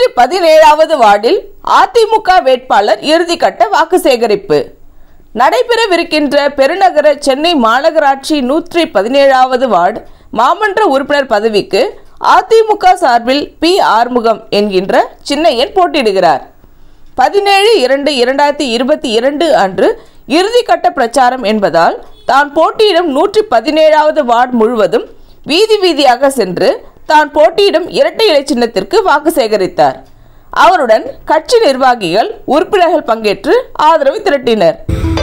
பதினேழாவது வார்டில் அதிமுக வேட்பாளர் இறுதிக்கட்ட வாக்கு சேகரிப்பு நடைபெறவிருக்கின்ற பெருநகர சென்னை மாநகராட்சி நூற்றி பதினேழாவது வார்டு மாமன்ற உறுப்பினர் பதவிக்கு அதிமுக சார்பில் பி ஆறுமுகம் என்கின்ற சின்னையன் போட்டியிடுகிறார் பதினேழு இரண்டு இரண்டாயிரத்தி இருபத்தி இரண்டு அன்று இறுதிக்கட்ட பிரச்சாரம் என்பதால் தான் போட்டியிடும் நூற்றி பதினேழாவது வார்டு முழுவதும் வீதி வீதியாக சென்று தான் போட்டியிடும் இரட்டை இலை சின்னத்திற்கு வாக்கு சேகரித்தார் அவருடன் கட்சி நிர்வாகிகள் உறுப்பினர்கள் பங்கேற்று ஆதரவு திரட்டினர்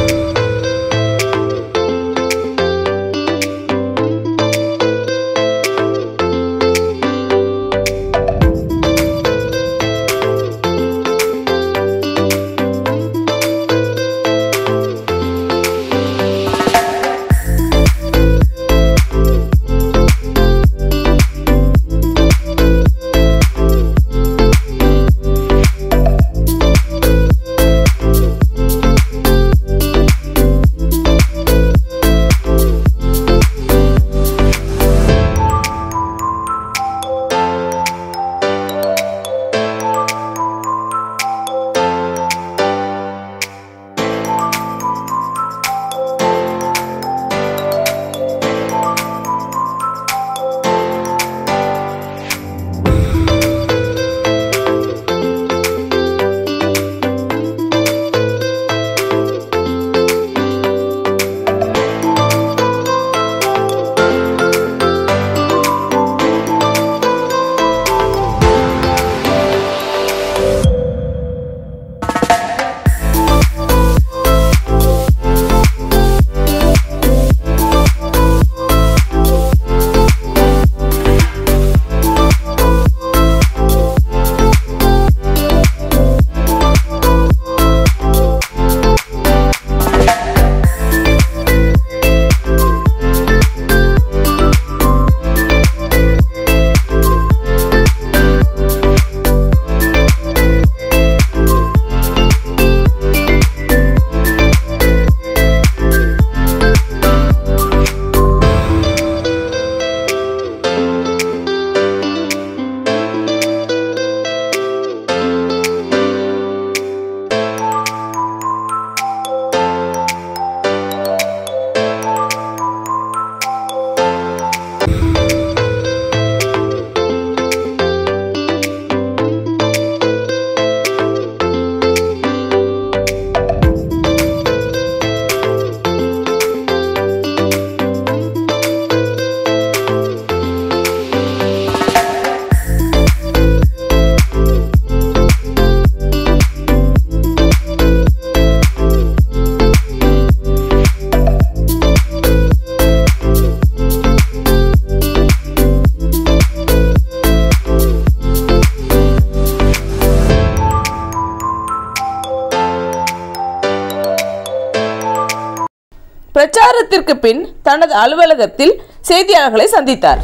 பிரச்சாரத்திற்கு பின் தனது அலுவலகத்தில் செய்தியாளர்களை சந்தித்தார்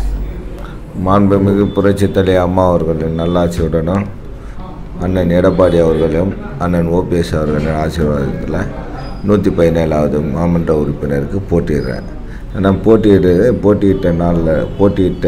மாண்புமிகு புரட்சித் தலைவர் அம்மா அவர்களின் நல்லாட்சியுடனும் அண்ணன் எடப்பாடி அவர்களும் அண்ணன் ஓபிஎஸ் அவர்களின் ஆசீர்வாதத்தில் நூற்றி பதினேழாவது மாமன்ற உறுப்பினருக்கு போட்டியிடுறேன் நான் போட்டியிடு போட்டியிட்ட நாளில் போட்டியிட்ட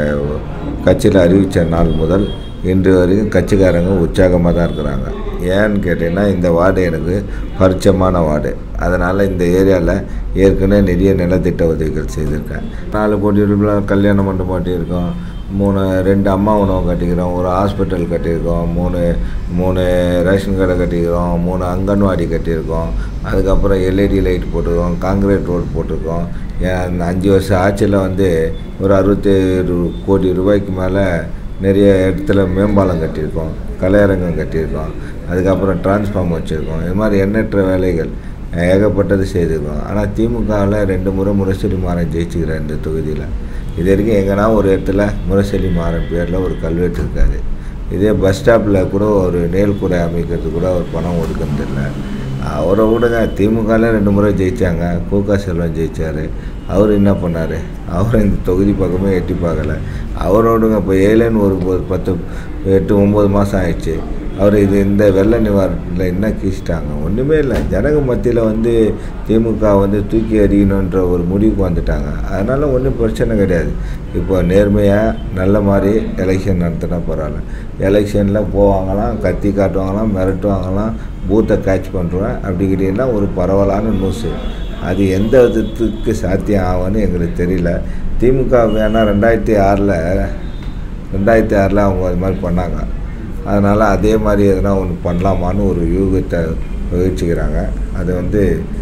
கட்சியில் அறிவித்த நாள் முதல் இன்று வரைக்கும் கட்சிக்காரங்க உற்சாகமாக தான் இருக்கிறாங்க ஏன்னு கேட்டிங்கன்னா இந்த வார்டு எனக்கு பரிச்சயமான வார்டு அதனால் இந்த ஏரியாவில் ஏற்கனவே நிறைய நலத்திட்ட உதவிகள் செய்திருக்கேன் நாலு போட்டி கல்யாண மண்டபம் கட்டியிருக்கோம் மூணு ரெண்டு அம்மா உணவு கட்டிக்கிறோம் ஒரு ஹாஸ்பிட்டல் கட்டியிருக்கோம் மூணு மூணு ரேஷன் கடை கட்டிக்கிறோம் மூணு அங்கன்வாடி கட்டியிருக்கோம் அதுக்கப்புறம் எல்இடி லைட் போட்டிருக்கோம் காங்கிரீட் ரோடு போட்டிருக்கோம் ஏன் அந்த அஞ்சு வருஷம் ஆட்சியில் வந்து ஒரு அறுபத்தேழு கோடி ரூபாய்க்கு மேலே நிறைய இடத்துல மேம்பாலம் கட்டியிருக்கோம் கலையரங்கம் கட்டியிருக்கோம் அதுக்கப்புறம் டிரான்ஸ்ஃபார்ம் வச்சுருக்கோம் இது மாதிரி எண்ணற்ற வேலைகள் ஏகப்பட்டது செய்திருக்கோம் ஆனால் திமுகவில் ரெண்டு முறை முரசொலி மாறன் ஜெயிச்சுக்கிறேன் இந்த தொகுதியில் இது வரைக்கும் எங்கன்னா ஒரு இடத்துல முரசொலி மாறன் பேரில் ஒரு கல்வெட்டு இருக்காது இதே பஸ் ஸ்டாப்பில் கூட ஒரு நேல் கூடை அமைக்கிறது கூட ஒரு பணம் ஒதுக்குறது இல்லை அவரை விடுங்க திமுகவில் ரெண்டு முறை ஜெயித்தாங்க கூகா செல்வம் ஜெயிச்சார் அவர் என்ன பண்ணார் அவர் இந்த தொகுதி பக்கமே எட்டி பார்க்கல அவரோடுங்க இப்போ ஏழேன்னு ஒரு ஒரு பத்து எட்டு ஒம்பது மாதம் ஆயிடுச்சு அவர் இது இந்த வெள்ள நிவாரணத்தில் என்ன கீச்சிட்டாங்க ஒன்றுமே இல்லை ஜனங்க மத்தியில் வந்து திமுக வந்து தூக்கி எறியணுன்ற ஒரு முடிவுக்கு வந்துட்டாங்க அதனால் ஒன்றும் பிரச்சனை கிடையாது இப்போ நேர்மையாக நல்ல மாதிரி எலெக்ஷன் நடத்தினா பரவாயில்ல எலெக்ஷனில் போவாங்களாம் கத்தி காட்டுவாங்களாம் மிரட்டுவாங்களாம் பூத்தை கேட்ச் பண்ணுருவேன் அப்படி இப்படின்னா ஒரு பரவலான நியூஸு அது எந்த விதத்துக்கு சாத்தியம் ஆகும்னு எங்களுக்கு தெரியல திமுக வேணால் ரெண்டாயிரத்தி ஆறில் ரெண்டாயிரத்தி ஆறில் அவங்க அது மாதிரி பண்ணாங்க அதனால் அதே மாதிரி எதனா ஒன்று பண்ணலாமான்னு ஒரு யூகத்தை வகிச்சுக்கிறாங்க அது வந்து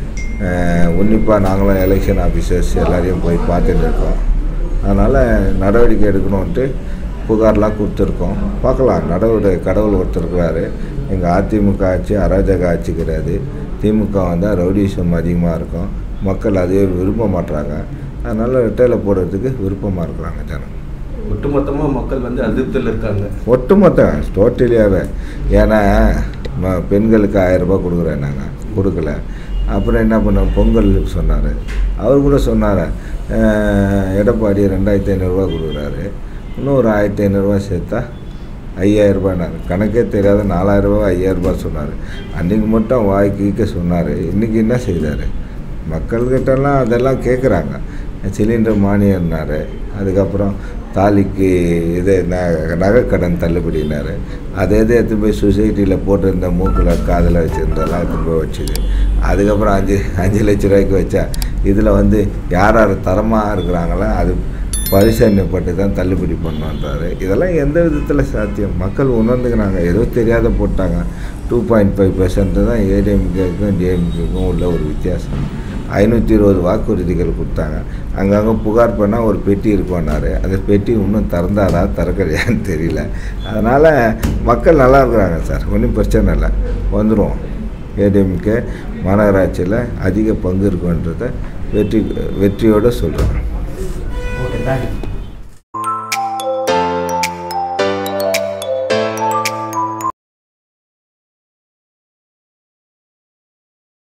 உன்னிப்பாக நாங்களும் எலெக்ஷன் ஆஃபீஸர்ஸ் எல்லாரையும் போய் பார்த்துட்டு இருக்கோம் அதனால் நடவடிக்கை எடுக்கணுன்ட்டு புகார்லாம் கொடுத்துருக்கோம் பார்க்கலாம் நடவடிக்கை கடவுள் ஒருத்தர் இருக்கிறாரு எங்கள் அதிமுக ஆட்சி அராஜக ஆட்சி கிடையாது திமுக வந்தால் ரவுடிசம் அதிகமாக இருக்கும் மக்கள் அதே விரும்ப மாட்றாங்க அதனால் ரெட்டையில் போடுறதுக்கு விருப்பமாக இருக்கிறாங்க ஜனம் ஒட்டுமொத்தமாக மக்கள் வந்து அதிருப்தியில் இருக்காங்க ஒட்டுமொத்தம் டோட்டலியாகவே ஏன்னா ம- பெண்களுக்கு ஆயிரம் ரூபாய் கொடுக்குறேன் நாங்கள் கொடுக்கல அப்புறம் என்ன பண்ணோம் பொங்கல் சொன்னார் அவர் கூட சொன்னார் எடப்பாடி ரெண்டாயிரத்தி ஐநூறுரூவா கொடுக்குறாரு இன்னும் ஒரு ஆயிரத்தி ஐநூறுரூவா சேர்த்தா ஐயாயிரரூபானாரு கணக்கே தெரியாத நாலாயிரரூபா ஐயாயிரரூபா சொன்னார் அன்றைக்கி மட்டும் வாய்க்கு சொன்னார் இன்றைக்கி என்ன செய்தார் மக்கள்கிட்டலாம் அதெல்லாம் கேட்குறாங்க சிலிண்டர் மானியம்னாரு அதுக்கப்புறம் தாலிக்கு இது ந- நகைக்கடன் தள்ளுபடினாரு அதை எதை எடுத்துன்னு போய் சொசைட்டியில் போட்டிருந்த மூக்கில் காதில் வச்சுருந்தெல்லாம் எடுத்துன்னு போய் வச்சுது அதுக்கப்புறம் அஞ்சு அஞ்சு லட்ச ரூபாய்க்கு வச்சா இதில் வந்து யார் யார் தரமாக இருக்கிறாங்களோ அது பரிசீலனைப்பட்டு தான் தள்ளுபடி பண்ணுன்றாரு இதெல்லாம் எந்த விதத்தில் சாத்தியம் மக்கள் உணர்ந்துக்கிறாங்க ஏதோ தெரியாத போட்டாங்க டூ பாயிண்ட் ஃபைவ் பர்சன்ட் தான் ஏடிஎம்கேக்கும் டிஎம்கேக்கும் உள்ள ஒரு வித்தியாசம் ஐநூற்றி இருபது வாக்குறுதிகள் கொடுத்தாங்க அங்கங்கே புகார் பண்ணால் ஒரு பெட்டி இருக்கும்னாரு அந்த பெட்டி இன்னும் திறந்தாரா திறக்கலையான்னு தெரியல அதனால் மக்கள் நல்லா இருக்கிறாங்க சார் ஒன்றும் பிரச்சனை இல்லை வந்துடும் ஏடிஎம்கே மாநகராட்சியில் அதிக பங்கு இருக்குன்றதை வெற்றி வெற்றியோடு சொல்கிறேன் ஓகே தேங்க்யூ